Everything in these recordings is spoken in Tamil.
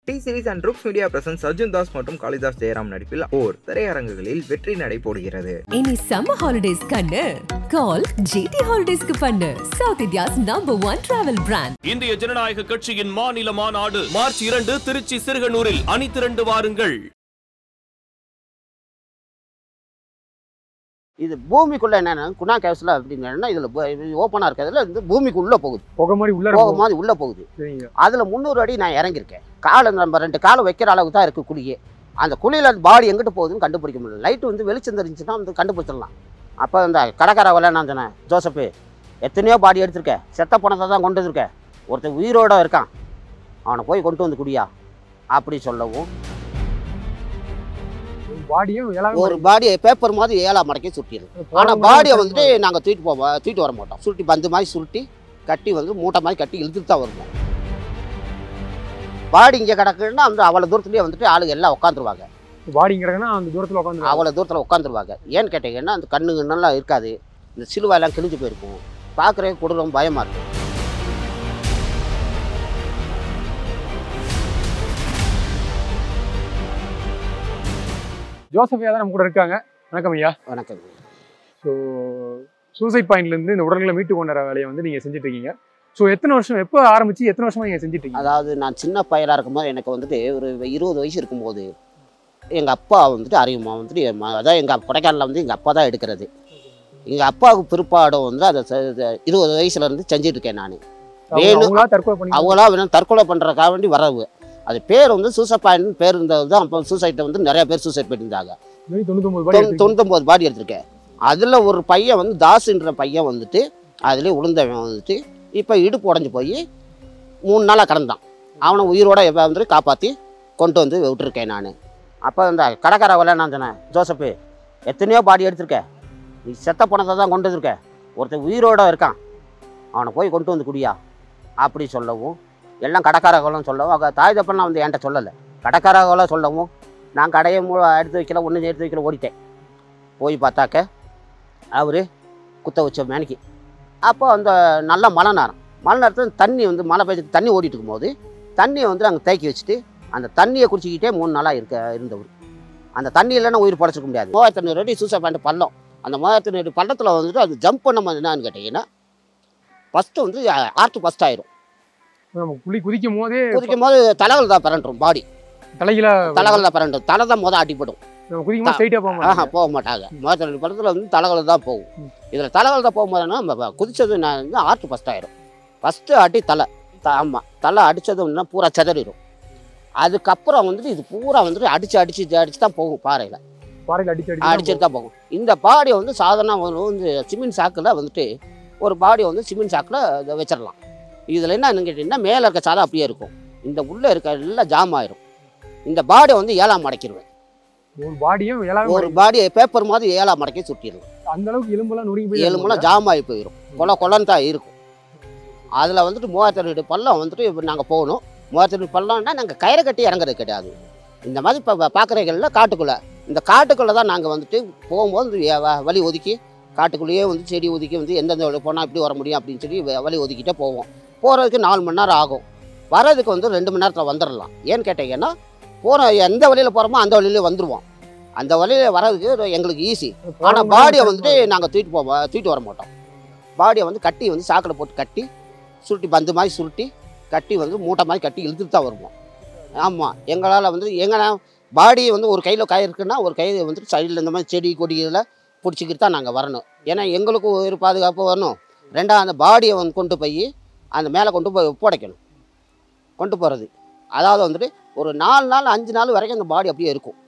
D series and Rux media presents Arjun Das மற்றும் காளிதாஸ் ஜெயராம் நடிப்பில் ஓர் திரையரங்குகளில் வெற்றி நடை போடுகிறது இனி சம்மர் ஹாலிடேஸ் கண்ணு கால் ஜிடி ஹாலிடேஸ்க்கு பண்ணு south India's number one travel brand இந்திய ஜனநாயக கட்சியின் மாநில மாநாடு மார்ச் இரண்டு திருச்சி சிறுகனூரில் அணிதிரண்டு வாருங்கள் இது பூமிக்குள்ள என்னன்னா குணா கேவ்ஸ்ல அப்படிங்கன்னா இதுல ஓப்பனா இருக்கிறதுல வந்து பூமிக்கு உள்ள போகுது புகை மாதிரி உள்ள போகும் இருக்கும். போது உள்ள போகுது சரிங்க அதுல முந்நூறு அடி நான் இறங்கியிருக்கேன் காலை நம்ம ரெண்டு காலை வைக்கிற அளவுக்கு தான் இருக்கு குழியே அந்த குழியில பாடி எங்கிட்டு போகுதுன்னு கண்டுபிடிக்க முடியல லைட் வந்து வெளிச்சம் தெரிஞ்சுன்னா வந்து கண்டுபிடிச்சிடலாம் அப்போ இந்த கடைக்கார வேலை நான் சொன்னேன் ஜோசப்பு எத்தனையோ பாடி எடுத்திருக்க செத்த பணத்தை தான் கொண்டு வந்திருக்க ஒருத்தன் உயிரோட இருக்கான் அவனை போய் கொண்டு வந்து குடியா அப்படி சொல்லவும் பாடியும் எல்லாமே ஒரு பாடியை பேப்பர் மாதிரி ஏழா மடக்கி சுட்டிடுது ஆனால் பாடியை வந்துட்டு நாங்கள் தூக்கிட்டு போவோம் தூக்கிட்டு வர மாட்டோம் சுருட்டி பந்து மாதிரி சுருட்டி கட்டி வந்து மூட்டை மாதிரி கட்டி இழுத்துட்டு தான் வருவோம் பாடி இங்கே கிடக்குன்னா அந்த அவ்வளோ தூரத்துலேயே வந்துட்டு ஆளுங்க எல்லாம் உட்காந்துருவாங்க பாடிங்கிறதுனா அந்த தூரத்துல உட்காந்து அவ்வளோ தூரத்தில் உட்காந்துருவாங்க ஏன்னு கேட்டிங்கன்னா அந்த கண்ணு நல்லா இருக்காது இந்த சிலுவையெல்லாம் கிழிஞ்சு போயிருக்கும் பார்க்குறே கொடூரம் பயமாக இருக்கும் ஜோசப் ஐயா தான் நம்ம கூட இருக்காங்க வணக்கம் ஐயா வணக்கம் ஸோ சூசைட் பாயிண்ட்லேருந்து இந்த உடல்களை மீட்டு கொண்டு வர வேலையை வந்து நீங்கள் செஞ்சுட்டு இருக்கீங்க ஸோ எத்தனை வருஷம் எப்போ ஆரம்பிச்சு எத்தனை வருஷமா நீங்கள் செஞ்சுட்டு இருக்கீங்க அதாவது நான் சின்ன பையனாக இருக்கும்போது எனக்கு வந்துட்டு ஒரு இருபது வயசு இருக்கும்போது எங்கள் அப்பா வந்துட்டு அறிவுமா வந்துட்டு என் ம- அதான் எங்கள் கொடைக்கானலில் வந்து எங்கள் அப்பா தான் எடுக்கிறது எங்கள் அப்பாவுக்கு பிற்பாடும் வந்து அதை செ- செ- இருபது வயசுலேருந்து செஞ்சுட்டு இருக்கேன் நான் அவங்க- வேணும். அவங்களா தற்கொலை பண்ணி அவங்களா வேணும் தற்கொலை பண்ணுறதுக்காக வேண்டி வரவு அது பேர் வந்து சூசைட் பாயிண்ட் பேர் இருந்தது தான் அப்போ சூசைட்டை வந்து நிறைய பேர் சூசைட் பண்ணியிருந்தாங்க நூத்தி தொண்ணூத்தொன்பது பாடி தொண்ணூ- எடுத்துருக்கீங்க. தொண்ணூத்தொம்பது பாடி எடுத்திருக்கேன் அதில் ஒரு பையன் வந்து தாஸுன்ற பையன் வந்துட்டு அதிலே விழுந்தவன் வந்துட்டு இப்போ இடுப்பு உடஞ்சி போய் மூணு நாளாக கடந்தான் அவனை உயிரோட எப்போ வந்துட்டு காப்பாற்றி கொண்டு வந்து விட்டுருக்கேன் நான் அப்போ இந்த கடைக்கார வேலை நான் சொன்னேன் ஜோசப்பு எத்தனையோ பாடி எடுத்திருக்க நீ செத்த பணத்தை தான் கொண்டு வந்திருக்க ஒருத்தன் உயிரோட இருக்கான் அவனை போய் கொண்டு வந்து குடியா அப்படி சொல்லவும் எல்லாம் கடைக்காரர்களும் சொல்லவும் அவங்க தாய் தப்பெல்லாம் வந்து என்கிட்ட சொல்லலை கடைக்காரர்களும் சொல்லவும் நான் கடையை மு எடுத்து வைக்கல ஒன்றும் எடுத்து வைக்கல ஓடிட்டேன் போய் பார்த்தாக்க அவர் குத்த வச்ச மேனிக்கு அப்போ அந்த நல்ல மழை நேரம் மழை நேரத்தில் தண்ணி வந்து மழை பெய்ஞ்சு தண்ணி ஓடிட்டு இருக்கும்போது தண்ணியை வந்து அங்கே தேக்கி வச்சுட்டு அந்த தண்ணியை குடிச்சிக்கிட்டே மூணு நாளாக இருக்க இருந்தவர் அந்த தண்ணி இல்லைன்னா உயிர் படைச்சிக்க முடியாது மூவாயிரத்தி ஐநூறு அடி சூசைட் பாயிண்ட் பள்ளம் அந்த மூவாயிரத்தி ஐநூறு பள்ளத்தில் வந்துட்டு அது ஜம்ப் பண்ண மாதிரி என்னன்னு கேட்டிங்கன்னா ஃபஸ்ட்டு வந்து ஆர்ட் ஃபஸ்ட் ஆயிரும் நம்ம புலி குதிக்கும் போதே குதிக்கும் போது தலைகள் தான் பிறண்டுரும் பாடி தலையில தலைகள் தான் பிறண்டும் தலை தான் மொதல் அடிப்படும் நம்ம குதிக்கும் போது ஸ்ட்ரைட்டா போக ஆஹா மாட்டாங்க போக மாட்டாங்க மூவாயிரத்தி படத்தில் வந்து தலைகள் தான் போகும் ம். இதில் தலைகள் தான் போகும்போதுன்னா நம்ம குதிச்சது நான் வந்து ஆர்ட் ஃபஸ்ட் ஆயிரும் ஃபஸ்ட்டு அடி தலை த ஆமாம் தலை அடித்ததுன்னா பூரா செதறிடும் அதுக்கப்புறம் வந்துட்டு இது பூரா வந்துட்டு அடித்து அடித்து அடித்து தான் போகும் பாறையில் பாறையில அடிச்சு அடிச்சு அடிச்சுட்டு தான் போகும் இந்த பாடி வந்து சாதாரண ஒரு வந்து சிமெண்ட் சாக்கில் வந்துட்டு ஒரு பாடி வந்து சிமெண்ட் சாக்கில் இதை வச்சிடலாம் இதில் என்ன கேட்டிங்கன்னா மேலே இருக்க சாதம் அப்படியே இருக்கும் இந்த உள்ளே இருக்க எல்லாம் ஜாம் ஆயிரும் இந்த பாடியை வந்து ஏழாம் மடக்கிடுவேன் ஒரு பாடியும் எல்லாமே ஒரு பாடியை பேப்பர் மாதிரி ஏழாம் மடக்கி சுட்டிடுவேன் அந்த அளவுக்கு எலும்பெல்லாம் நொறுங்கி போய் எலும்புலாம் ஜாம் ஆகி போயிடும் கொலை கொலன்னு தான் இருக்கும் அதில் வந்துட்டு மூவாயிரத்தி ரெண்டு பள்ளம் வந்துட்டு இப்போ நாங்கள் போகணும் மூவாயிரத்தி ரெண்டு பள்ளம்னா நாங்கள் கயிறை கட்டி இறங்குறது கிடையாது இந்த மாதிரி இப்போ பார்க்குறீங்கல்ல காட்டுக்குள்ளே இந்த காட்டுக்குள்ளே தான் நாங்கள் வந்துட்டு போகும்போது இந்த வ- வழி ஒதுக்கி காட்டுக்குள்ளேயே வந்து செடி ஒதுக்கி வந்து எந்தெந்த வழி போனால் இப்படி வர முடியும் அப்படின்னு சொல்லி வ- வழி ஒதுக்கிட்டே போவோம் போகிறதுக்கு நாலு மணி நேரம் ஆகும் வர்றதுக்கு வந்து ரெண்டு மணி நேரத்தில் வந்துடலாம் ஏன்னு கேட்டிங்கன்னா போகிற எந்த வழியில் போகிறோமோ அந்த வழியிலே வந்துடுவோம் அந்த வழியில் வர்றதுக்கு எங்களுக்கு ஈஸி ஆனால் பாடியை வந்துட்டு நாங்கள் தூக்கிட்டு போவோம் தூக்கிட்டு வர மாட்டோம் பாடியை வந்து கட்டி வந்து சாக்கில் போட்டு கட்டி சுருட்டி பந்து மாதிரி சுருட்டி கட்டி வந்து மூட்டை மாதிரி கட்டி இழுத்துட்டு தான் வருவோம் ஆமாம் எங்களால் வந்து எங்கன்னா பாடி வந்து ஒரு கையில் கயிறு இருக்குன்னா ஒரு கை வந்துட்டு சைடில் இந்த மாதிரி செடி கொடிகளை பிடிச்சிக்கிட்டு தான் நாங்கள் வரணும் ஏன்னா எங்களுக்கும் ஒரு பாதுகாப்பு வரணும் ரெண்டாவது அந்த பாடியை வந்து கொண்டு போய் அந்த மேலே கொண்டு போய் ஒப்படைக்கணும் கொண்டு போகிறது அதாவது வந்துட்டு ஒரு நாலு நாள் அஞ்சு நாள் வரைக்கும் அந்த பாடி அப்படியே இருக்கும்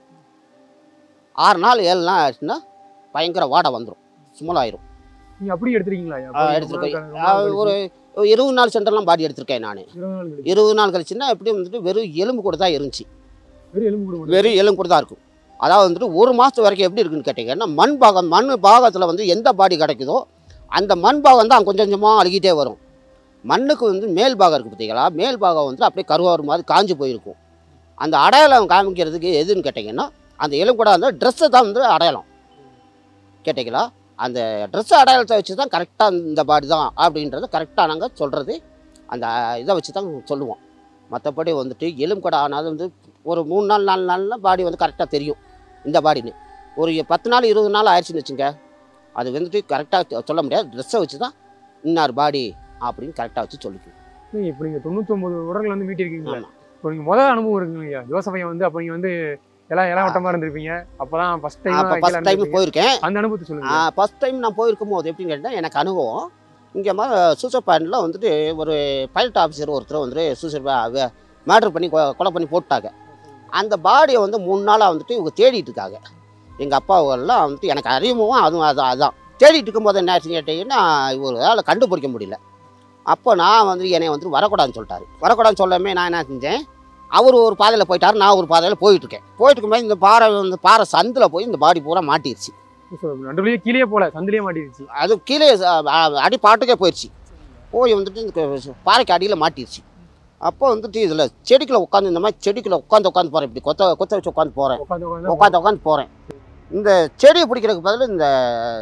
ஆறு நாள் ஏழு நாள் ஆச்சுன்னா பயங்கர வாடை வந்துடும் சுமலாயிரும் நீங்க அப்படி எடுத்துருக்கீங்களா ஐயா? ஆ, பாடி எடுத்துட்டு போய் ரொம்ப ஆ, நாள் கழிச்சு. ஒரு ஒரு இருபது நாள் சென்டர்லாம் பாடி எடுத்திருக்கேன் நான் இருபது நாள் கழிச்சு. இருபது நாள் கழிச்சுன்னா எப்படி வந்துட்டு வெறும் எலும்பு கூட தான் இருந்துச்சு வெறும் எலும்பு கூட மட்டும். வெறும் எலும்பு கூட தான் இருக்கும் அதாவது வந்துட்டு ஒரு மாதத்து வரைக்கும் எப்படி இருக்குன்னு கேட்டிங்கன்னா மண் பாகம் மண் பாகத்தில் வந்து எந்த பாடி கிடைக்குதோ அந்த மண் பாகம் தான் கொஞ்சம் கொஞ்சமாக அழுகிட்டே வரும் மண்ணுக்கு வந்து மேல் பாகம் இருக்குது பார்த்தீங்களா மேல் பாகம் வந்து அப்படியே கருவாறு மாதிரி காஞ்சு போயிருக்கும் அந்த அடையாளம் காமிக்கிறதுக்கு எதுன்னு கேட்டிங்கன்னா அந்த எலும்பு கூட அந்த ட்ரெஸ்ஸை தான் வந்து அடையாளம் கேட்டிங்களா அந்த ட்ரெஸ் அடையாளத்தை வச்சு தான் கரெக்டாக இந்த பாடி தான் அப்படின்றத கரெக்டாக நாங்கள் சொல்கிறது அந்த இதை வச்சு தான் சொல்லுவோம் மற்றபடி வந்துட்டு எலும்பு ஆனாலும் வந்து ஒரு மூணு நாள் நாலு நாளில் பாடி வந்து கரெக்டாக தெரியும் இந்த பாடின்னு ஒரு பத்து நாள் இருபது நாள் ஆயிடுச்சுன்னு வச்சுங்க அது வந்துட்டு கரெக்டாக சொல்ல முடியாது ட்ரெஸ்ஸை வச்சு தான் இன்னார் பாடி அப்படின்னு கரெக்டாக வச்சு சொல்லிக்கும் நீங்க இப்போ நீங்க தொண்ணூத்தொன்பது உடல்கள் வந்து மீட்டிருக்கீங்க ஆமாம் இப்போ நீங்க முதல் அனுபவம் இருக்குங்க ஐயா ஜோசஃபையா வந்து அப்போ நீங்க வந்து எல்லாம் எல்லாம் வட்டமா இருந்திருப்பீங்க அப்பதான் ஃபர்ஸ்ட் அப்போ டைம் ஃபஸ்ட் டைம் போயிருக்கேன் அந்த அனுபவத்தை சொல்லுங்க ஃபஸ்ட் டைம் நான் போயிருக்கும் போது எப்படின்னு கேட்டால் எனக்கு அனுபவம் இங்கே மா சூசைட் பாயிண்டில் வந்துட்டு ஒரு பைலட் ஆஃபீஸர் ஒருத்தர் வந்துட்டு சூசைட் மேட்ரு பண்ணி கொ- கொலை பண்ணி போட்டாங்க அந்த பாடியை வந்து மூணு நாளாக வந்துட்டு இவங்க தேடிட்டு இருக்காங்க எங்கள் அப்பாவெல்லாம் வந்துட்டு எனக்கு அறிமுகம் அதுவும் அதான் அதான் தேடிட்டு இருக்கும்போது என்ன ஆச்சுன்னு கேட்டிங்கன்னா இவரால் கண்டுபிடிக்க முடியல அப்போ நான் வந்து என்னை வந்துட்டு வரக்கூடாதுன்னு சொல்லிட்டாரு வரக்கூடாதுன்னு சொல்லாமே நான் என்ன செஞ்சேன் அவர் ஒரு பாதையில் போயிட்டார் நான் ஒரு பாதையில் போயிட்டு இருக்கேன் போயிட்டு இருக்கும்போது இந்த பாறை இந்த பாறை சந்தில் போய் இந்த பாடி பூரா மாட்டிருச்சு நடுவுலயே கீழே போல சந்திலேயே மாட்டிருச்சு அது கீழே அ- அ- அடி பாட்டுக்கே போயிடுச்சு போய் வந்துட்டு இந்த க- பாறைக்கு அடியில் மாட்டிருச்சு அப்போ வந்துட்டு இதில் செடிக்குள்ள உட்காந்து இந்த மாதிரி செடிக்குள்ள உட்காந்து உட்காந்து போகிறேன் இப்படி கொத்த கொத்த வச்சு உட்காந்து போகிறேன் உட்காந்து உட்காந்து உட்காந்து உட்காந்து போகிறேன் இந்த செடியை பிடிக்கிறதுக்கு பதில் இந்த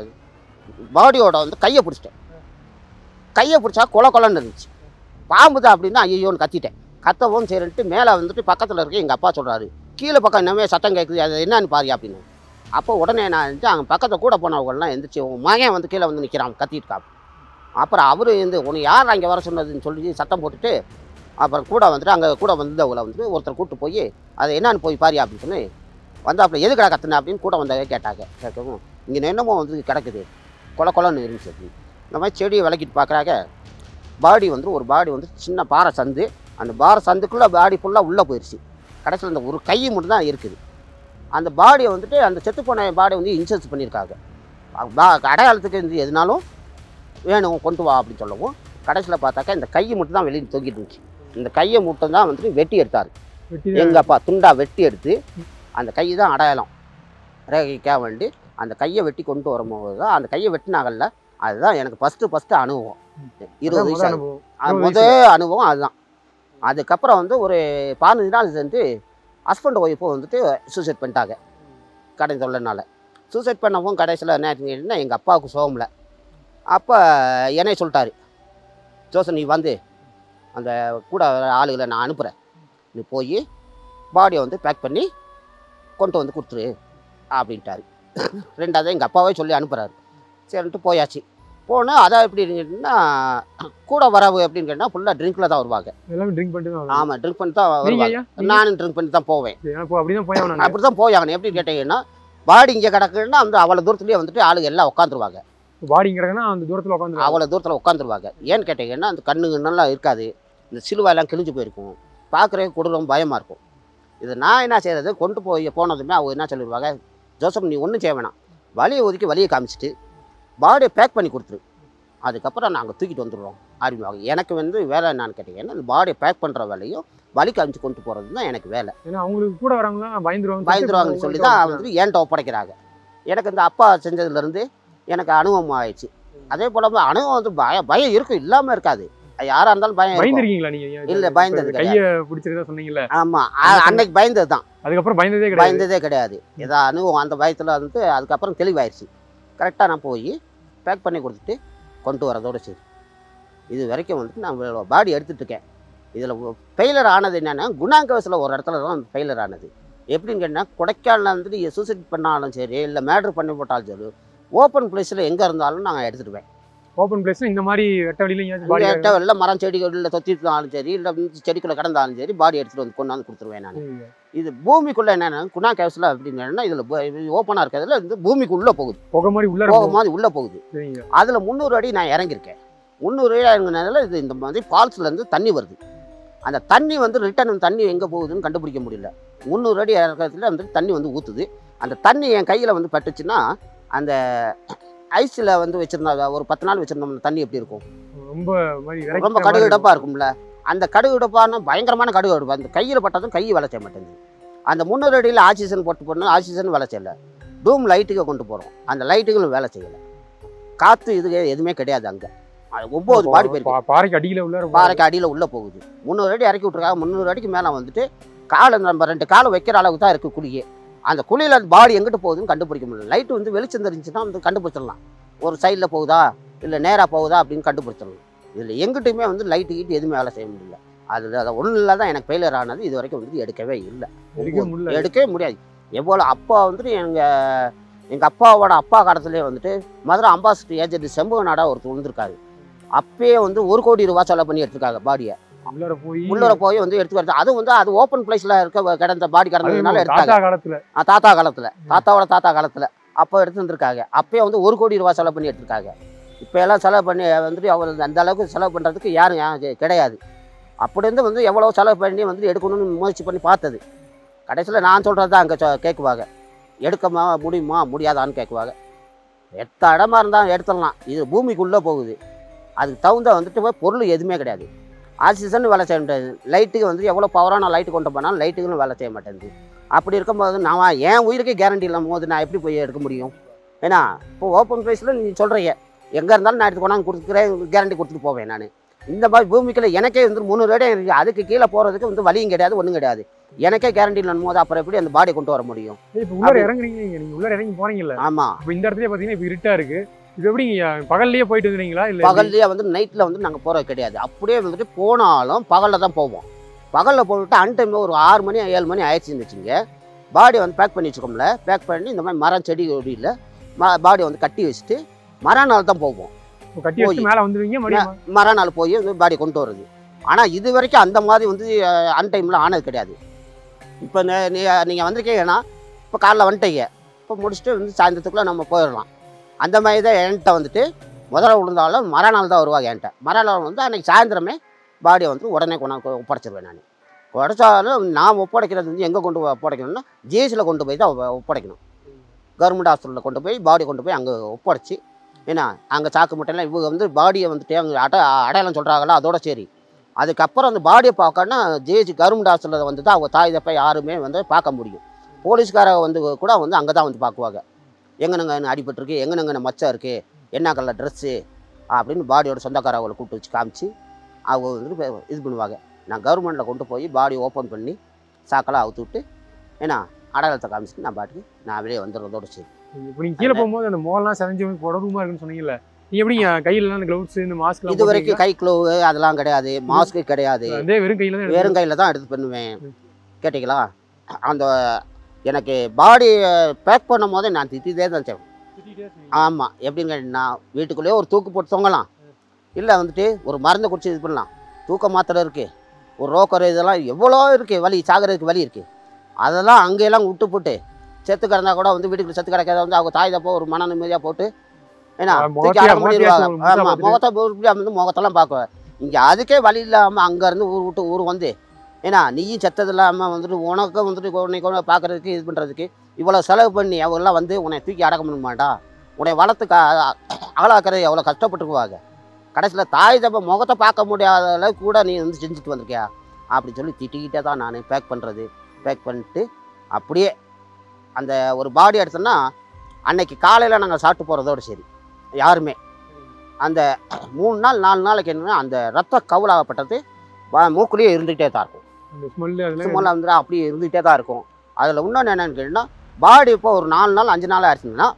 பாடியோட வந்து கையை பிடிச்சிட்டேன் கையை பிடிச்சா கொல கொலன்னு இருந்துச்சு பாம்பு தான் அப்படின்னா ஐயோன்னு கத்திட்டேன் கத்தவும் சரின்ட்டு மேலே வந்துட்டு பக்கத்தில் இருக்க எங்கள் அப்பா சொல்கிறாரு கீழே பக்கம் என்னமே சத்தம் கேட்குது அது என்னன்னு பாரு அப்படின்னு அப்போ உடனே நான் இருந்துச்சு அங்கே பக்கத்தில் கூட போனவங்கலாம் எந்திரிச்சு உன் மகன் வந்து கீழே வந்து நிற்கிறான் கத்திட்டு காப்பு அப்புறம் அவரு வந்து உன்னை யார் அங்கே வர சொன்னதுன்னு சொல்லி சத்தம் போட்டுட்டு அப்புறம் கூட வந்துட்டு அங்கே கூட வந்தவங்கள வந்துட்டு ஒருத்தர் கூப்பிட்டு போய் அதை என்னன்னு போய் பாரு அப்படின்னு சொல்லி வந்து அப்புறம் எதுக்கடா கத்துன அப்படின்னு கூட வந்தவங்க கேட்டாங்க கேட்கவும் இங்கே என்னமோ வந்து கிடக்குது கொல கொலன்னு இருந்துச்சு அப்படி இந்த மாதிரி செடியை விளக்கிட்டு பார்க்குறாங்க பாடி வந்து ஒரு பாடி வந்து சின்ன பாறை சந்து அந்த பாறை சந்துக்குள்ளே பாடி ஃபுல்லாக உள்ளே போயிடுச்சு கடைசியில் அந்த ஒரு கை மட்டும் தான் இருக்குது அந்த பாடியை வந்துட்டு அந்த செத்து போன பாடியை வந்து இன்சூரன்ஸ் பண்ணியிருக்காங்க அ- பா- அடையாளத்துக்கு இந்த எதுனாலும் வேணும் கொண்டு வா அப்படின்னு சொல்லவும் கடைசியில் பார்த்தாக்கா இந்த கையை மட்டும் தான் வெளியே தொங்கிட்டு இருந்துச்சு இந்த கையை மட்டும் தான் வந்துட்டு வெட்டி எடுத்தார் வெட்டி எங்கள் அப்பா துண்டா வெட்டி எடுத்து அந்த கை தான் அடையாளம் ரேகைக்காக வேண்டி அந்த கையை வெட்டி கொண்டு வரும்போது தான் அந்த கையை வெட்டினாங்கல்ல அதுதான் எனக்கு ஃபஸ்ட்டு ஃபஸ்ட்டு அனுபவம் இருபது அதான் வயசு முதல் ஆகுது. அனுபவம் அது இருபது முதல் அனுபவம் அதுதான் அதுக்கப்புறம் வந்து ஒரு பதினஞ்சு நாள் சென்று ஹஸ்பண்ட் ஒய்ஃபும் வந்துட்டு சூசைட் பண்ணிட்டாங்க கடை தொல்லைனால சூசைட் பண்ணவும் கடைசியில் என்ன ஆச்சுன்னா எங்கள் அப்பாவுக்கு சோகமில்ல அப்போ என்னை சொல்லிட்டாரு ஜோசன் நீ வந்து அந்த கூட வர ஆளுகளை நான் அனுப்புகிறேன் நீ போய் பாடியை வந்து பேக் பண்ணி கொண்டு வந்து கொடுத்துரு அப்படின்ட்டாரு ரெண்டாவது எங்கள் அப்பாவே சொல்லி அனுப்புகிறாரு சரின்ட்டு போயாச்சு போனால் அதான் எப்படி இருந்துச்சுன்னா கூட வரவு அப்படின்னு கேட்டால் ஃபுல்லாக ட்ரிங்க்கில் தான் வருவாங்க எல்லாமே ட்ரிங்க் பண்ணிட்டு தான் வருவாங்க. ஆமாம் ட்ரிங்க் பண்ணி தான் நீங்க வருவாங்க ஐயா நீங்க? நானும் ட்ரிங்க் பண்ணி தான் போவேன் சரி, அப்போ அப்படிதான் போய் ஆகணும் அப்படி தான் போயாகணும் எப்படி கேட்டீங்கன்னா பாடி இங்கே கிடக்குன்னா அந்த அவ்வளோ தூரத்துலேயே வந்துட்டு ஆளுங்க எல்லாம் உட்காந்துருவாங்க பாடிங்கிறதுனா அந்த தூரத்துல உட்காந்து அவ்வளோ தூரத்தில் உட்காந்துருவாங்க ஏன்னு கேட்டீங்கன்னா அந்த கண்ணு கண்ணெல்லாம் இருக்காது இந்த சிலுவாயெல்லாம் கிழிஞ்சு போயிருக்கும் பார்க்குறதுக்கு கொடூரம் பயமாக இருக்கும் இது நான் என்ன செய்கிறது கொண்டு போய் போனதுமே அவங்க என்ன சொல்லிடுவாங்க ஜோசப் நீ ஒன்றும் செய்ய வேணாம் வழியை ஒதுக்கி வழியை காமிச்சிட்டு பாடியை பேக் பண்ணி கொடுத்துரு அதுக்கப்புறம் நாங்கள் தூக்கிட்டு வந்துடுவோம் ஆரம்பிவாங்க எனக்கு வந்து வேலை என்னன்னு கேட்டிங்கன்னா இந்த பாடியை பேக் பண்ணுற வேலையும் வழி காமிச்சு கொண்டு போகிறது தான் எனக்கு வேலை ஏன்னா அவங்களுக்கு கூட வரவங்க பயந்துருவாங்க பயந்துருவாங்கன்னு சொல்லி தான் வந்து என்கிட்ட ஒப்படைக்கிறாங்க எனக்கு இந்த அப்பா செஞ்சதுலேருந்து எனக்கு அனுபவம் ஆயிடுச்சு அதே போல் அனுபவம் வந்து பயம் பயம் இருக்கும் இல்லாமல் இருக்காது யாராக இருந்தாலும் பயம் இருக்கும். பயந்துருக்கீங்களா நீங்க ஐயா? இல்ல, இப்ப பயந்தது கைய பிடிச்சிருக்கா சொன்னீங்கல்ல ஆமா அ- அன்னைக்கு பயந்தது தான் அதுக்கப்புறம் பயந்ததே கிடையாது பயந்ததே கிடையாது ஏதோ அனுபவம் அந்த பயத்தில் வந்து அதுக்கப்புறம் தெளிவாயிருச்சு கரெக்டாக நான் போய் பேக் பண்ணி கொடுத்துட்டு கொண்டு வரதோட சரி இது வரைக்கும் வந்துட்டு நான் பாடி எடுத்துட்டு இருக்கேன் இதில் ஃபெயிலர் ஆனது என்னென்னா குணாங்கவசில் ஒரு இடத்துல தான் ஃபெயிலர் ஆனது எப்படின்னு கேட்டால் கொடைக்கானல் வந்துட்டு சூசைட் பண்ணாலும் சரி இல்லை மேட்ரு பண்ணி போட்டாலும் சரி ஓப்பன் பிளேஸில் எங்கே இருந்தாலும் நான் எடுத்துடுவேன் ஓப்பன் பிளேஸ்ல இந்த மாதிரி வெட்ட வழியில எங்கேயாச்சும் பாடி என்கிட்ட வெளில மரம் செடிகளில் தொத்தி இருந்தாலும் சரி இல்லை செடிக்குள்ளே கிடந்தாலும் சரி பாடி எடுத்துகிட்டு வந்து கொண்டு வந்து கொடுத்துருவேன் நான் இது பூமிக்குள்ளே என்னென்னா குணா கேவ்ஸில் அப்படின்னா இதில் ஓப்பனாக இருக்கிறதுல வந்து பூமிக்குள்ளே போகுது புகை மாதிரி உள்ள போகும் மாதிரி உள்ளே போகுது சரிங்க அதில் முந்நூறு அடி நான் இறங்கியிருக்கேன் முந்நூறு அடி இறங்கினதுல இது இந்த மாதிரி ஃபால்ஸ்லேருந்து தண்ணி வருது அந்த தண்ணி வந்து ரிட்டர்ன் தண்ணி எங்கே போகுதுன்னு கண்டுபிடிக்க முடியல முந்நூறு அடி இறக்கிறதுல வந்து தண்ணி வந்து ஊற்றுது அந்த தண்ணி என் கையில் வந்து பட்டுச்சுன்னா அந்த ஐஸில் வந்து வச்சுருந்தா ஒரு பத்து நாள் வச்சுருந்தோம்னா தண்ணி எப்படி இருக்கும் ரொம்ப மாதிரி ரொம்ப விரைக்கிற கடுகு மாதிரி இடப்பாக இருக்கும்ல அந்த கடுகு இடப்பான பயங்கரமான கடுகு எடுப்பு அந்த கையில் பட்டதும் கை வேலை செய்ய மாட்டேங்குது அந்த முந்நூறு அடியில் ஆக்சிஜன் போட்டு போடணும் ஆக்சிஜன் வேலை செய்யலை டூம் லைட்டுக்கு கொண்டு போகிறோம் அந்த லைட்டுகளும் வேலை செய்யலை காற்று இது எதுவுமே கிடையாது அங்கே ஒம்பது பாடி போயிருக்கு பா- பாறைக்கு அடியில உள்ள ரொம்ப- பாறைக்கு அடியில் உள்ளே போகுது முந்நூறு அடி இறக்கி விட்ருக்காங்க முந்நூறு அடிக்கு மேலே வந்துட்டு காலை நம்ம ரெண்டு காலை வைக்கிற அளவுக்கு தான் இருக்குது குழியே அந்த குழியில் அந்த பாடி எங்கிட்டு போகுதுன்னு கண்டுபிடிக்க முடியல லைட்டு வந்து வெளிச்சம் தெரிஞ்சுன்னா வந்து கண்டுபிடிச்சிடலாம் ஒரு சைடில் போகுதா இல்லை நேராக போகுதா அப்படின்னு கண்டுபிடிச்சிடலாம் இதில் எங்கிட்டுமே வந்து லைட்டு கீட்டு எதுவுமே வேலை செய்ய முடியல அது அது ஒன்றில் தான் எனக்கு ஃபெயிலியர் ஆனது இது வரைக்கும் வந்து எடுக்கவே இல்லை எடுக்கவே முடியல. எடுக்கவே முடியாது எவ்வளோ அப்பா வந்துட்டு எங்கள் எங்கள் அப்பாவோட அப்பா காலத்துலேயே வந்துட்டு மதுரை அம்பாசிடர் ஏஜென்ட் செம்பகநாடா ஒருத்தர் வந்திருக்காரு அப்பயே வந்து ஒரு கோடி ரூபா செலவு பண்ணி எடுத்திருக்காங்க பாடியை உள்ளார போய் உள்ளர போய் வந்து எடுத்து வருது அது வந்து அது ஓப்பன் பிளேஸ்ல இருக்க கிடந்த பாடி அது கிடந்ததுனால எடுத்தாங்க தாத்தா காலத்துல ஆ, தாத்தா காலத்துல தாத்தாவோட தாத்தா காலத்துல அப்போ எடுத்து வந்திருக்காங்க அப்பயே வந்து ஒரு கோடி ரூபா செலவு பண்ணி எடுத்திருக்காங்க இப்போ எல்லாம் செலவு பண்ணி வந்துட்டு அவர் அந்த அளவுக்கு செலவு பண்ணுறதுக்கு யாரும் யா- கிடையாது அப்படி இருந்து வந்து எவ்வளோ செலவு பண்ணி வந்து எடுக்கணும்னு முயற்சி பண்ணி பார்த்தது கடைசியில் நான் சொல்கிறது தான் அங்கே கேட்குவாங்க எடுக்கமா முடியுமா முடியாதான்னு கேட்குவாங்க எத்த இடமா இருந்தால் எடுத்துடலாம் இது பூமிக்குள்ளே போகுது அதுக்கு தகுந்த வந்துட்டு போய் பொருள் எதுவுமே கிடையாது ஆக்சிஜன் வேலை செய்ய முடியாது லைட்டுக்கு வந்து எவ்வளோ பவரான லைட்டு கொண்டு போனாலும் லைட்டுக்குன்னு வேலை செய்ய மாட்டேங்குது அப்படி இருக்கும்போது நான் என் உயிருக்கே கேரண்டி இல்லாம போது நான் எப்படி போய் எடுக்க முடியும் ஏன்னா இப்போ ஓப்பன் ப்ரைஸில் நீ சொல்கிறீங்க எங்கே இருந்தாலும் நான் எடுத்து கொண்டாந்து கொடுத்துக்கிறேன் கேரண்டி கொடுத்துட்டு போவேன் நான் இந்த மாதிரி பூமிக்குள்ள எனக்கே வந்து முந்நூறு இடம் இருக்குது அதுக்கு கீழே போகிறதுக்கு வந்து வழியும் கிடையாது ஒன்றும் கிடையாது எனக்கே கேரண்டி இல்லைன்னு போது அப்புறம் எப்படி அந்த பாடி கொண்டு வர முடியும் இப்ப உள்ளார இறங்குறீங்க நீங்க நீங்க உள்ளார இறங்கி போறீங்கல்ல ஆமாம் இப்ப இந்த இடத்துல பாத்தீங்கன்னா இப்ப இருட்டா இருக்கு இப்ப எப்படி நீங்க பகல்லயே போயிட்டு வந்துறீங்களா இல்ல எப்படி? பகல்லையே வந்து நைட்டில் வந்து நாங்கள் போகிறது கிடையாது அப்படியே வந்துட்டு போனாலும் பகலில் தான் போவோம் பகலில் போட்டுட்டு அன் டைமில் ஒரு ஆறு மணி ஏழு மணி ஆயிடுச்சுன்னு வச்சுங்க பாடி வந்து பேக் பண்ணி வச்சுக்கோம்ல பேக் பண்ணி இந்த மாதிரி மரம் செடி கொடியில் பாடி வந்து கட்டி வச்சுட்டு மறுநாள் தான் போவோம் இப்ப கட்டி வச்சு மேல வந்துருவீங்க மறுபடியும் மறுநாள் போய் வந்து பாடி கொண்டு வருது ஆனால் இது வரைக்கும் அந்த மாதிரி வந்து அன் டைமில் ஆனது கிடையாது இப்போ நீங்கள் வந்திருக்கீங்கன்னா இப்போ காலைல வந்துட்டீங்க இப்போ முடிச்சுட்டு வந்து சாயந்தரத்துக்குள்ளே நம்ம போயிடலாம் அந்த மாதிரி தான் என்கிட்ட வந்துட்டு முதல்ல விழுந்தாலும் மறுநாள் தான் வருவாங்க என்கிட்ட மறுநாள் வந்து அன்னைக்கு சாயந்தரமே பாடியை வந்து உடனே கொண்டாந்து ஒப்படைச்சிருவேன் நான் உடச்சாலும் நான் ஒப்படைக்கிறது வந்து எங்கே கொண்டு போய் ஒப்படைக்கணும்னா ஜிஎஸ்சியில் கொண்டு போய் தான் ஒப்ப- ஒப்படைக்கணும் கவர்மெண்ட் ஹாஸ்பிட்டலில் கொண்டு போய் பாடி கொண்டு போய் அங்கே ஒப்படைச்சி ஏன்னா அங்கே சாக்கு மூட்டையெல்லாம் இவங்க வந்து பாடியை வந்துட்டு அங்கே அட அடையாளம் சொல்கிறாங்களா அதோட சரி அதுக்கப்புறம் அந்த பாடியை பார்க்கணும்னா ஜேஜி கவர்மெண்ட் ஹாஸ்பிட்டலில் வந்து தான் அவங்க தாய் தப்பை யாருமே வந்து பார்க்க முடியும் போலீஸ்காரங்க வந்து கூட வந்து அங்கே தான் வந்து பார்க்குவாங்க எங்கனங்க அடிபட்டிருக்கு எங்கனங்க மச்சம் இருக்குது என்ன கலர் ட்ரெஸ்ஸு அப்படின்னு பாடியோட சொந்தக்காரவங்களை கூப்பிட்டு வச்சு காமிச்சு அவங்க வந்துட்டு பே- இது பண்ணுவாங்க நான் கவர்மெண்ட்டில் கொண்டு போய் பாடி ஓப்பன் பண்ணி சாக்கெல்லாம் அவுத்து விட்டு ஏன்னா அடையாளத்தை காமிச்சிட்டு நான் பாட்டுக்கு நான் வெளியே வந்துடுறதோட சரி இப்ப நீங்க கீழே போகும்போது அந்த மோகலாம் செதஞ்சு கொடூரமா இருக்குன்னு சொன்னீங்கல்ல நீங்க எப்படி கையில அந்த கிளவுஸ் இந்த மாஸ்க் இது வரைக்கும் கை க்ளோவு அதெல்லாம் கிடையாது மாஸ்க்கு கிடையாது அதே வெறும் கையில தான் வெறும் கையில் தான் எடுத்து பண்ணுவேன் கேட்டிங்களா அந்த எனக்கு பாடி பேக் பண்ணும் போதே நான் திட்டிகிட்டே தான் செய்வேன் ஆமாம் எப்படின்னு கேட்டிங்கன்னா வீட்டுக்குள்ளேயே ஒரு தூக்கு போட்டு தொங்கலாம் இல்லை வந்துட்டு ஒரு மருந்து குடிச்சு இது பண்ணலாம் தூக்க மாத்திரை இருக்குது ஒரு ரோக்கர் இதெல்லாம் எவ்வளோ இருக்குது வலி சாகிறதுக்கு வலி இருக்குது அதெல்லாம் அங்கேயெல்லாம் விட்டு போட்டு செத்து கிடந்தா கூட வந்து வீட்டுக்குள்ள செத்து கிடக்காத வந்து அவங்க தாய் தப்போ ஒரு மன நிம்மதியாக போட்டு ஏன்னா ஆ, தூக்கி முகத்தையா- அடக்கம் பண்ணிடுவாங்க முகத்தையா முகத்தை ஆமாம் பார்த்துட்டு. முகத்தை உருப்படியா வந்து முகத்தெல்லாம் பார்க்குவேன் இங்கே அதுக்கே வழி இல்லாமல் அங்கேருந்து ஊர் விட்டு ஊர் வந்து ஏன்னா நீயும் செத்தது இல்லாமல் வந்துட்டு உனக்கும் வந்துட்டு உன்னை கொண்டு பார்க்கறதுக்கு இது பண்ணுறதுக்கு இவ்வளோ செலவு பண்ணி அவங்கெல்லாம் வந்து உன்னை தூக்கி அடக்கம் பண்ண மாட்டா உன்னை வளர்த்து கா ஆளாக்குறது எவ்வளோ கஷ்டப்பட்டுக்குவாங்க கடைசியில் தாய் தப்ப முகத்தை பார்க்க முடியாத அளவுக்கு கூட நீ வந்து செஞ்சுட்டு வந்திருக்கியா அப்படி சொல்லி திட்டிக்கிட்டே தான் நான் பேக் பண்ணுறது பேக் பண்ணிட்டு அப்படியே அந்த ஒரு பாடி எடுத்தோன்னா அன்னைக்கு காலையில் நாங்கள் சாப்பிட்டு போகிறதோட சரி யாருமே அந்த மூணு நாள் நாலு நாளைக்கு என்னன்னா அந்த ரத்த கவுலாகப்பட்டது வா- மூக்குலேயே இருந்துகிட்டே தான் இருக்கும் அந்த ஸ்மெல் அதெல்லாம் சும்மா வந்து அப்படியே இருந்துகிட்டே தான் இருக்கும் அதில் இன்னொன்று என்னன்னு கேட்டிங்கன்னா பாடி இப்போ ஒரு நாலு நாள் அஞ்சு நாள் ஆயிடுச்சுன்னா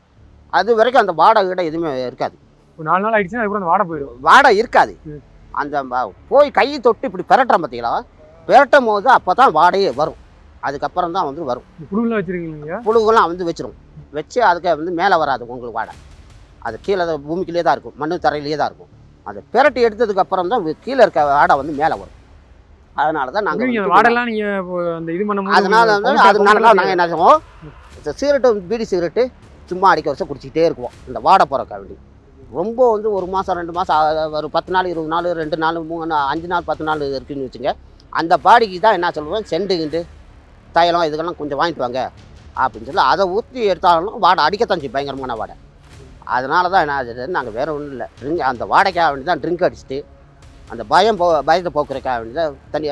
அது வரைக்கும் அந்த வாடகை கிட்ட எதுவுமே இருக்காது ஒரு நாலு நாள் ஆயிடுச்சுன்னா அதுக்கப்புறம் அந்த வாடை போயிடும் வாடகை இருக்காது ம். அந்த ம- போய் கையை தொட்டு இப்படி பெரட்டுறோம் பார்த்தீங்களா பெரட்டும் போது அப்போ தான் வாடையே வரும் அதுக்கப்புறம் தான் வந்து வரும் புழுலாம் வச்சிருக்கீங்க புழுகெல்லாம் வந்து வச்சிரும் வச்சு அதுக்கு வந்து மேலே வராது உங்களுக்கு வாடை அது கீழே தான் பூமிக்குள்ளே தான் இருக்கும் மண்ணு தரையிலேயே தான் இருக்கும் அதை பெரட்டி எடுத்ததுக்கு அப்புறம் தான் கீழே இருக்க வாடை வந்து மேலே வரும் அதனால தான் நீங்க அந்த நாங்கள் வாடெல்லாம் நீங்க இப்போ அந்த இது பண்ணும்போது அதனால வந்து உங்களுக்கு அதனால பவுடர் நாங்கள் என்ன செய்வோம் இந்த சிகரெட்டு பீடி சிகரெட்டு சும்மா அடிக்க வருஷம் குடிச்சிக்கிட்டே இருக்குவோம் இந்த வாடை போகிறக்கா வேண்டி ரொம்ப வந்து ஒரு மாதம் ரெண்டு மாதம் ஒரு பத்து நாள் இருபது நாள் ரெண்டு நாள் மூணு நாள் அஞ்சு நாள் பத்து நாள் இருக்குன்னு வச்சுங்க அந்த பாடிக்கு தான் என்ன சொல்லுவேன் செண்டு கிண்டு தைலம் இதுக்கெல்லாம் கொஞ்சம் வாங்கிட்டு வாங்க அப்படின்னு சொல்லி அதை ஊற்றி எடுத்தாலும் வாடை அடிக்கத்தான் செய்யும் பயங்கரமான வாடை அதனால தான் என்ன ஆகுது நாங்கள் வேறு ஒன்றும் இல்லை ட்ரிங்க் அந்த வாடைக்காக வேண்டி தான் ட்ரிங்க் அடிச்சுட்டு அந்த பயம் போ பயத்தை போக்குறதுக்காக வேண்டி தான் தண்ணி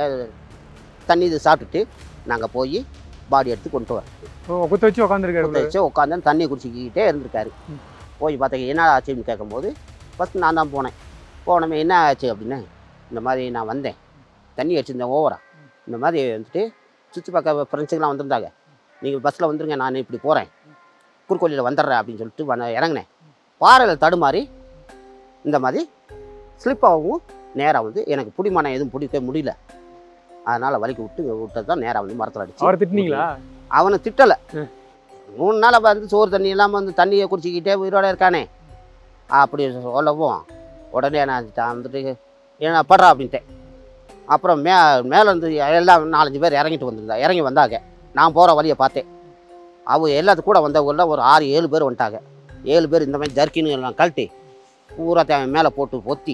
தண்ணி இது சாப்பிட்டுட்டு நாங்கள் போய் பாடி எடுத்து கொண்டு வரோம் ஓ, குத்த வச்சு உட்காந்துருக்காரு குத்த வச்சு உட்காந்து தண்ணி குடிச்சிக்கிட்டே இருந்திருக்காரு ம். போய் பார்த்தா என்ன ஆச்சுன்னு கேட்கும்போது ஃபஸ்ட் நான் தான் போனேன் போனமே என்ன ஆச்சு அப்படின்னு இந்த மாதிரி நான் வந்தேன் தண்ணி அடிச்சிருந்தேன் ஓவரா இந்த மாதிரி வந்துட்டு சுற்றி பார்க்க ஃப்ரெண்ட்ஸுங்கெலாம் வந்திருந்தாங்க நீங்கள் பஸ்ஸில் வந்துருங்க நான் இப்படி போகிறேன் குறுக்கோலியில் வந்துடுறேன் அப்படின்னு சொல்லிட்டு வந்த இறங்கினேன் பாறையில் தடுமாறி இந்த மாதிரி ஸ்லிப் ஆகவும் நேராக வந்து எனக்கு புடிமானம் எதுவும் பிடிக்க முடியல அதனால் வலிக்கு விட்டு விட்டது தான் நேராக வந்து மரத்தில் அடிச்சு அவரை திட்டினீங்களா அவனை திட்டலை ம். மூணு நாள் வந்து சோறு தண்ணி இல்லாமல் வந்து தண்ணியை குடிச்சிக்கிட்டே உயிரோட இருக்கானே அப்படி சொல்லவும் உடனே நான் செஞ்சுட்டேன், வந்துட்டு ஏன்னா படுறா அப்படின்ட்டேன் அப்புறம் மே மேலே வந்து எல்லாம் நாலஞ்சு பேர் இறங்கிட்டு வந்திருந்தா இறங்கி வந்தாங்க நான் போகிற வழியை பார்த்தேன் அவங்க எல்லாத்து கூட வந்தவங்கள ஒரு ஆறு ஏழு பேர் வந்துட்டாங்க ஏழு பேர் இந்த மாதிரி ஜர்க்கின்னு எல்லாம் கழட்டி பூரா தே மேலே போட்டு பொத்தி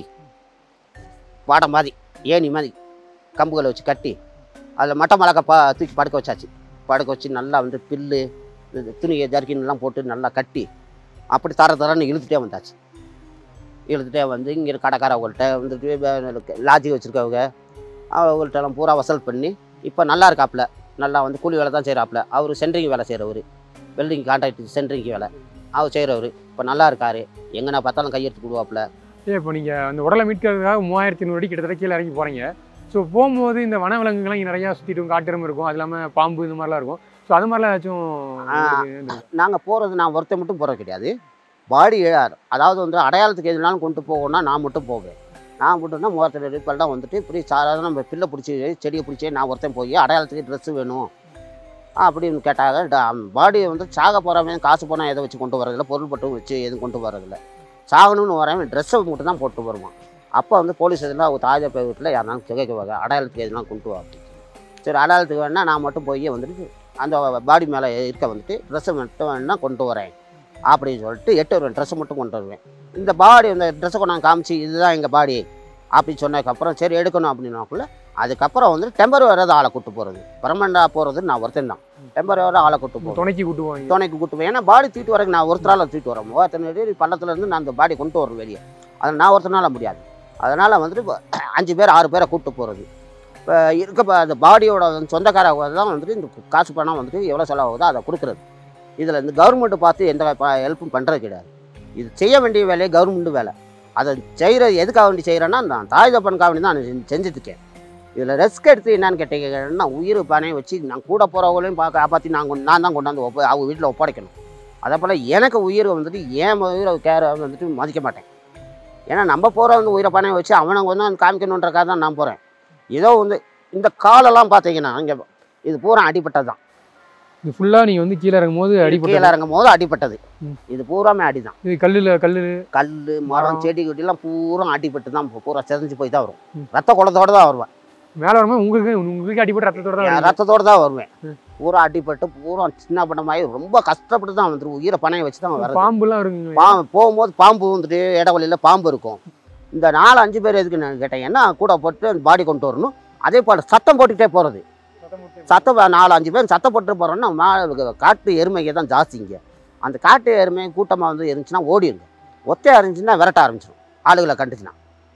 வாடை மாதிரி ஏணி மாதிரி கம்புகளை வச்சு கட்டி அதில் மட்டை மிளகா பா தூக்கி படுக்க வச்சாச்சு படுக்க வச்சு நல்லா வந்து பில்லு இது துணியை ஜர்க்கின்லாம் போட்டு நல்லா கட்டி அப்படி தர தரன்னு இழுத்துட்டே வந்தாச்சு இழுத்துட்டே வந்து இங்கே கடைக்காரவங்கள்ட்ட வந்துட்டு லாட்ஜி வச்சுருக்கவங்க அவங்கள்ட்டலாம் பூரா வசூல் பண்ணி இப்போ நல்லா இருக்காப்புல நல்லா வந்து கூலி வேலை தான் செய்கிறாப்புல அவர் சென்ட்ரிங் வேலை செய்கிறவர் வெல்டிங் கான்ட்ராக்ட் சென்ட்ரிங் வேலை அவர் செய்கிறவர் இப்போ நல்லா இருக்காரு எங்கன்னா பார்த்தாலும் கையெடுத்து கொடுவாப்புல ஏன் இப்போ நீங்கள் அந்த உடலை மீட்கிறதுக்காக மூவாயிரத்தி ஐநூறு அடி கிட்டத்தட்ட கீழே இறங்கி போகிறீங்க ஸோ போகும்போது இந்த வனவிலங்குகள்லாம் இங்கே நிறையா சுற்றிட்டு காட்டெருமை இருக்கும் அது இல்லாமல் பாம்பு இந்த மாதிரிலாம் இருக்கும் ஸோ அது மாதிரிலாம் ஏதாச்சும் ஆ. உங்களுக்கு நாங்கள் போகிறது நான் ஒருத்தன் மட்டும் போகிறது கிடையாது பாடி அதாவது வந்து அடையாளத்துக்கு எதுனாலும் கொண்டு போகணும்னா நான் மட்டும் போவேன் நான் மட்டும்னா மூவாயிரத்தி ரூபாய் தான் வந்துட்டு இப்படி சாதாரண நம்ம பிள்ளை பிடிச்சி செடியை பிடிச்சி நான் ஒருத்தன் போய் அடையாளத்துக்கு ட்ரெஸ்ஸு வேணும் அப்படின்னு கேட்டாங்க பாடியை வந்து சாக போகிறவன் காசு போனால் எதை வச்சு கொண்டு வரதில்ல பொருள் பட்டும் வச்சு எதுவும் கொண்டு வரதில்ல சாகணும்னு வரவன் ட்ரெஸ்ஸை மட்டும் தான் போட்டு வருவான் அப்போ வந்து போலீஸ் எதுனா அவங்க தாஜா போய் வீட்டில் யாருனாலும் கேட்குவாங்க அடையாளத்துக்கு எதுனா கொண்டு வா அப்படின்னு. சரி அடையாளத்துக்கு வேணா நான் மட்டும் போய் வந்துட்டு அந்த பாடி மேலே இருக்க வந்துட்டு ட்ரெஸ்ஸை மட்டும் வேணா கொண்டு வரேன் அப்படின்னு சொல்லிட்டு எட்டு வருவேன் ட்ரெஸ்ஸை மட்டும் கொண்டு வருவேன் இந்த பாடி இந்த ட்ரெஸ்ஸை கொண்டாந்து காமிச்சு இதுதான் எங்கள் பாடி அப்படின்னு சொன்னதுக்கப்புறம் சரி எடுக்கணும் அப்படின்னாக்குள்ள அதுக்கப்புறம் வந்து டெம்பரவராக ஆளை கூட்டு போகிறது பர்மனண்டாக போகிறது நான் ஒருத்தன் தான் டெம்பரவராக ஆளை கூட்டு போகிறேன் துணைக்கு கூட்டு போவாங்க துணைக்கு கூட்டு போய் ஏன்னா பாடி தூக்கிட்டு வரக்கு நான் ஒருத்தரால் தூக்கிட்டு வரேன் மூவாயிரத்தி அடி பள்ளத்துல இருந்து நான் அந்த பாடி கொண்டு வரேன் வெளியே அதை நான் ஒருத்தனால முடியாது அதனால் வந்துட்டு இப்ப அஞ்சு பேர் ஆறு பேரை கூப்பிட்டு போகிறது இப்போ இருக்க ப- அந்த பாடியோட வந்து சொந்தக்காரங்க தான் வந்துட்டு இந்த காசு பணம் வந்துட்டு எவ்வளோ செலவாகுதோ அதை கொடுக்குறது இதில் இந்த கவர்மெண்ட்டு பார்த்து எந்த ஹெல்ப்பும் பண்ணுறது கிடையாது இது செய்ய வேண்டிய வேலையை கவர்மெண்ட் வேலை அதை செய்கிறது எதுக்காக வேண்டி செய்கிறேன்னா நான் தாய் தப்பனுக்காக வேண்டி தான் நான் செஞ்சுட்டுருக்கேன் இதில் ரெஸ்க் எடுத்து என்னன்னு கேட்டீங்கன்னா உயிர் பணையை வச்சு நான் கூட போகிறவங்களையும் பா காப்பாற்றி நான் கொண்டு- நான் தான் கொண்டாந்து ஒப்ப அவங்க வீட்டில் ஒப்படைக்கணும் அதே போல் எனக்கு உயிரை வந்துட்டு ஏன் உயிரை கேர வந்துட்டு மதிக்க மாட்டேன் ஏன்னா நம்ம போகிற வந்து உயிரை பணையை வச்சு அவனை வந்து காமிக்கணுன்றக்காக தான் நான் போகிறேன் ஏதோ வந்து இந்த காலெல்லாம் பார்த்தீங்கன்னா இங்கே இது பூரா அடிப்பட்டது தான் இது ஃபுல்லாக நீங்கள் வந்து கீழே இறங்கும் போது கீழே அடிப்பட்டு இறங்கும் போது அடிப்பட்டது ம். இது பூராமே அடி தான் இது கல்லில் கல் கல் மரம் மரம். செடி கொடியெல்லாம் பூரா அடிபட்டு தான் பூரா செதஞ்சு போய் தான் வரும் ம். ரத்த குளத்தோட தான் வருவேன் மேலே வரும்போது உங்களுக்கு உங்களுக்கு அடிப்பட்டு ரத்தத்தோட தான் வருவீங்க. ரத்தத்தோட தான் வருவேன் ம். பூரா அடிபட்டு பூரா சின்ன படமாயி ரொம்ப கஷ்டப்பட்டு தான் வந்துட்டு உயிரை பணையை வச்சு தான் வருது பாம்புலாம் இருக்குங்க பாம்பு போகும்போது பாம்பு வந்துட்டு இடவழியில் பாம்பு இருக்கும் இந்த நாலு அஞ்சு பேர் எதுக்கு நான் கேட்டீங்கன்னா கூட போட்டு அந்த பாடி கொண்டு வரணும் அதே போல் சத்தம் போட்டுக்கிட்டே போகிறது சத்தம் ப- நாலு அஞ்சு பேர் சத்தம் போட்டு போகிறோன்னா மா காட்டு எருமைங்க தான் ஜாஸ்தி இங்கே அந்த காட்டு எருமை கூட்டமாக வந்து இருந்துச்சுன்னா ஓடிடுங்க ஒத்தையாக இருந்துச்சுன்னா விரட்ட ஆரம்பிச்சிடும் ஆளுகளை கண்டுச்சுன்னா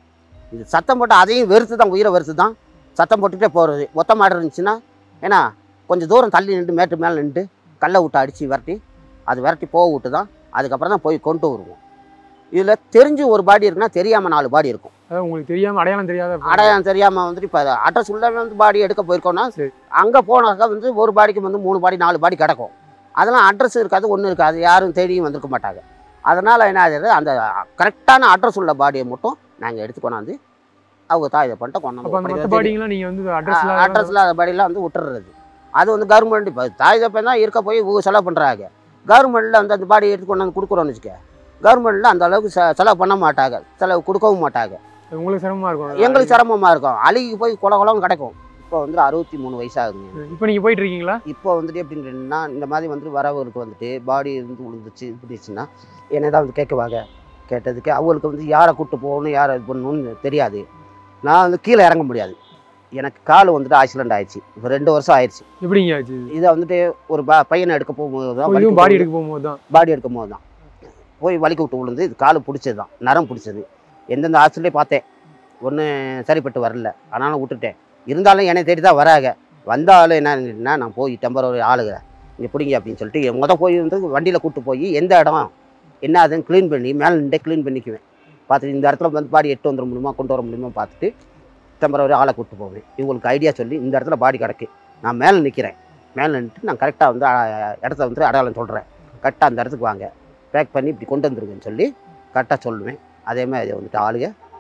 இது சத்தம் போட்டு அதையும் வெறுத்து தான் உயிரை வெறுத்து தான் சத்தம் போட்டுக்கிட்டே போகிறது ஒத்த மாடு இருந்துச்சுன்னா ஏன்னா கொஞ்சம் தூரம் தள்ளி நின்று மேட்டு மேலே நின்று கல்லை விட்டு அடித்து விரட்டி அது விரட்டி போக விட்டு தான் அதுக்கப்புறம் தான் போய் கொண்டு வருவோம் இதில் தெரிஞ்சு ஒரு பாடி இருக்குன்னா தெரியாமல் நாலு பாடி இருக்கும் அதாவது உங்களுக்கு தெரியாமல் அடையாளம் தெரியாத அடையாளம் தெரியாமல் வந்துட்டு இப்போ அட்ரஸ் உள்ள வந்து பாடி எடுக்க போயிருக்கோம்னா சரி. அங்கே போனாக்கா வந்து ஒரு பாடிக்கு வந்து மூணு பாடி நாலு பாடி கிடக்கும் அதெல்லாம் அட்ரஸ் இருக்காது ஒன்றும் இருக்காது யாரும் தேடியும் வந்திருக்க மாட்டாங்க அதனால் என்ன ஆகுது அந்த கரெக்டான அட்ரஸ் உள்ள பாடியை மட்டும் நாங்கள் எடுத்து கொண்டாந்து அவங்க தாய் பண்ணிட்டு அப்போ அந்த மற்ற கொண்டாந்து பாடிங்கெல்லாம் நீங்கள் வந்து அட்ரஸ்ல அட்ரஸ் இல்லாத பாடியெல்லாம் வந்து விட்டுறது அது வந்து கவர்மெண்ட் இப்போ தாய் தப்பன் தான் இருக்க போய் இவங்க செலவு பண்ணுறாங்க கவர்மெண்ட்டில் வந்து அந்த பாடி எடுத்து கொண்டாந்து கொடுக்குறோன்னு வச்சுக்க கவர்மெண்ட்டில் அந்த அளவுக்கு செ- செலவு பண்ண மாட்டாங்க செலவு கொடுக்கவும் மாட்டாங்க உங்களுக்கு சிரமமா இருக்கும் எங்களுக்கு சிரமமாக இருக்கும் அழுகி போய் குல குளம் கிடைக்கும் இப்போ வந்து அறுபத்தி மூணு வயசாகுங்க இப்போ நீங்கள் போயிட்டு இருக்கீங்களா இப்போ வந்துட்டு எப்படின்னா இந்த மாதிரி வந்துட்டு வரவங்களுக்கு வந்துட்டு பாடி இருந்து விழுந்துச்சு இப்படிச்சுன்னா என்னை தான் வந்து கேட்குவாங்க கேட்டதுக்கு அவங்களுக்கு வந்து யாரை கூப்பிட்டு போகணும் யாரை இது பண்ணணும்னு தெரியாது நான் வந்து கீழே இறங்க முடியாது எனக்கு கால் வந்துட்டு ஆக்சிடென்ட் ஆயிடுச்சு இப்போ ரெண்டு வருஷம் ஆயிடுச்சு எப்படிங்க ஆச்சு இதை வந்துட்டு ஒரு ப பையனை எடுக்க போகும்போது தான் இதுவும் பாடி எடுக்க போகும்போது தான் பாடி எடுக்கும் போது தான் போய் வலிக்கு விட்டு விழுந்து இது கால் பிடிச்சது தான் நரம் பிடிச்சது எந்தெந்த ஹாஸ்பிட்டலே பார்த்தேன் ஒன்றும் சரிப்பட்டு வரல ஆனாலும் விட்டுட்டேன் இருந்தாலும் என்னை தேடி தான் வராங்க வந்தாலும் என்னன்னா நான் போய் டெம்பரவரி ஆளுங்க இங்கே பிடிங்க அப்படின்னு சொல்லிட்டு முத போய் வந்து வண்டியில் கூப்பிட்டு போய் எந்த இடம் என்ன அதுன்னு க்ளீன் பண்ணி மேலே நின்றே க்ளீன் பண்ணிக்குவேன் பார்த்துட்டு இந்த இடத்துல வந்து பாடி எட்டு வந்துட முடியுமா கொண்டு வர முடியுமா பார்த்துட்டு டெம்பரவரி ஆளை கூப்பிட்டு போவேன் இவங்களுக்கு ஐடியா சொல்லி இந்த இடத்துல பாடி கிடக்கு நான் மேலே நிற்கிறேன் மேலே நின்றுட்டு நான் கரெக்டாக வந்து அ- இடத்த வந்து அடையாளம் சொல்கிறேன் கரெக்டாக அந்த இடத்துக்கு வாங்க பேக் பண்ணி இப்படி கொண்டு வந்துருங்கன்னு சொல்லி கரெக்டாக சொல்லுவேன் அதே மாதிரி வந்துட்டு ஆளுங்க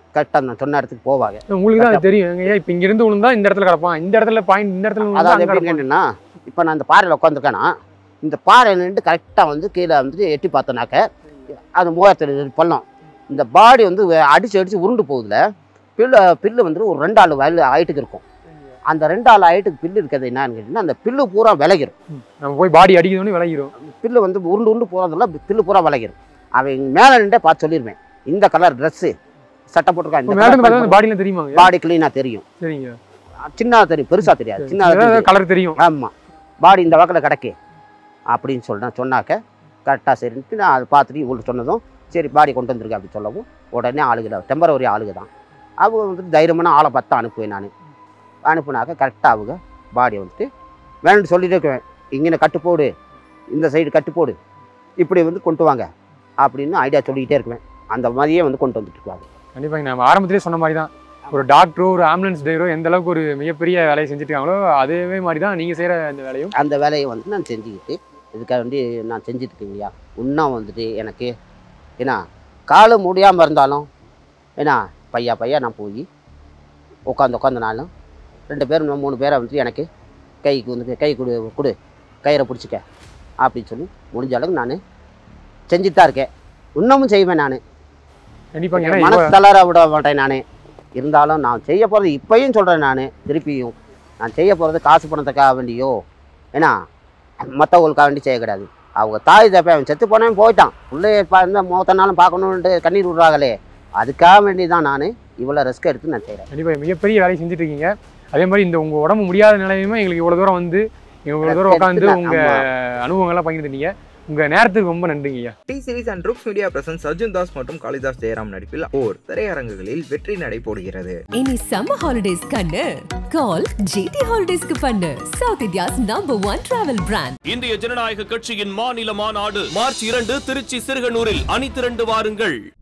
கரெக்டாக அந்த சொன்ன இடத்துக்கு போவாங்க உங்களுக்கு தான் அது தெரியும் ஐயா இப்போ இங்கிருந்து விழுந்தா இந்த இடத்துல கிடப்பான் இந்த இடத்துல பாயிண்ட் இந்த இடத்துல விழுந்தா அதாவது அங்க எப்படி கிடப்பான். கேட்டீங்கன்னா இப்போ நான் இந்த பாறையில் உட்காந்துருக்கேன்னா இந்த பாறை நின்று கரெக்டாக வந்து கீழே வந்து எட்டி பார்த்தோன்னாக்க அது மூவாயிரத்தி பள்ளம் இந்த பாடி வந்து அடித்து அடித்து உருண்டு போகுதுல பில்லு பில்லு வந்து ஒரு ரெண்டு ஆள் வயல் ஹைட்டுக்கு இருக்கும் அந்த ரெண்டு ஆள் ஹைட்டுக்கு பில்லு இருக்கிறது என்னன்னு கேட்டிங்கன்னா அந்த பில்லு பூரா விலகிரும் நம்ம போய் பாடி அடிக்கணும்னு விலகிரும் பில்லு வந்து உருண்டு உருண்டு போகிறதுல பில்லு பூரா விலகிரும் அவன் மேலே நின்றே பார்த்து சொல்லிடுவேன் இந்த கலர் ட்ரெஸ்ஸு சட்டை போட்டிருக்கான் இப்போ மேடம் பார்த்தா அந்த இந்த பாடியில தெரியுமாங்க பாடி க்ளீனாக தெரியும் சரிங்க சின்னதாக தெரியும் பெருசாக தெரியாது சின்னதாக தெரியும் கலர் தெரியும் ஆமாம் பாடி இந்த வகையில் கிடக்கு அப்படின்னு சொல்லிட்டேன் சொன்னாக்க கரெக்டாக சரின்ட்டு நான் அதை பார்த்துட்டு இவங்களுக்கு சொன்னதும் சரி பாடி கொண்டு வந்திருக்கேன் அப்படி சொல்லவும் உடனே ஆளுகளை டெம்பரவரி ஆளுங்க தான் அவங்க வந்துட்டு தைரியமான ஆளை பார்த்து தான் அனுப்புவேன் நான் அனுப்புனாக்க கரெக்டாக அவங்க பாடியை வந்துட்டு வேணும்னு சொல்லிட்டே இருக்குவேன் இங்கே கட்டு போடு இந்த சைடு கட்டு போடு இப்படி வந்து கொண்டு வாங்க அப்படின்னு ஐடியா சொல்லிக்கிட்டே இருக்குவேன் அந்த மாதிரியே வந்து கொண்டு வந்துட்டு இருப்பாங்க கண்டிப்பாங்க நம்ம ஆரம்பத்திலே சொன்ன மாதிரி தான் ஒரு டாக்டரோ ஒரு ஆம்புலன்ஸ் டிரைவரோ எந்த அளவுக்கு ஒரு மிகப்பெரிய வேலையை செஞ்சுட்டு இருக்காங்களோ அதே மாதிரி தான் நீங்க செய்யற அந்த வேலையும் அந்த வேலையை வந்து நான் செஞ்சுக்கிட்டு இதுக்காக வேண்டி நான் செஞ்சுட்டு இருக்கேன் இல்லையா இன்னும் வந்துட்டு எனக்கு ஏன்னா காலு முடியாமல் இருந்தாலும் ஏன்னா பையா பையா நான் போய் உட்காந்து உட்காந்தனாலும் ரெண்டு பேரும் மூணு பேரை வந்துட்டு எனக்கு கைக்கு வந்துட்டு கை கொடு கொடு கயிறை பிடிச்சிக்க அப்படின்னு சொல்லி முடிஞ்ச அளவுக்கு நான் செஞ்சுட்டு தான் இருக்கேன் இன்னமும் செய்வேன் நான் கண்டிப்பாங்க ஏன்னா மனசு தளர விட மாட்டேன் நான் இருந்தாலும் நான் செய்ய போகிறது இப்பயும் சொல்கிறேன் நான் திருப்பியும் நான் செய்ய போகிறது காசு பணத்துக்காக வேண்டியோ ஏன்னா மற்றவங்களுக்காக வேண்டி செய்யக்கூடாது அவங்க தாய் தப்ப அவன் செத்து போனவன் போயிட்டான் உள்ளே இருந்தால் முகத்த நாளும் பார்க்கணுன்ட்டு கண்ணீர் விடுறாங்களே அதுக்காக வேண்டி தான் நான் இவ்வளோ ரிஸ்க் எடுத்து நான் செய்கிறேன் கண்டிப்பா மிகப்பெரிய வேலையை செஞ்சுட்டு இருக்கீங்க அதே மாதிரி இந்த உங்க உடம்பு முடியாத நிலையுமே எங்களுக்கு இவ்வளவு தூரம் வந்து இவ்வளவு தூரம் உட்காந்து உங்க அனுபவங்கள்லாம் பகிர்ந்துட்டீங்க உங்க நேரத்துக்கு ரொம்ப நன்றிங்க ஐயா T series and Rux media presents Arjun Das மற்றும் காளிதாஸ் ஜெயராம் நடிப்பில் ஓர் திரையரங்குகளில் வெற்றி நடை போடுகிறது இனி சம்மர் ஹாலிடேஸ் கண்ணு கால் ஜிடி ஹாலிடேஸ்க்கு பண்ணு south India's number one travel brand இந்திய ஜனநாயக கட்சியின் மாநில மாநாடு மார்ச் இரண்டு திருச்சி சிறுகனூரில் அணிதிரண்டு வாருங்கள்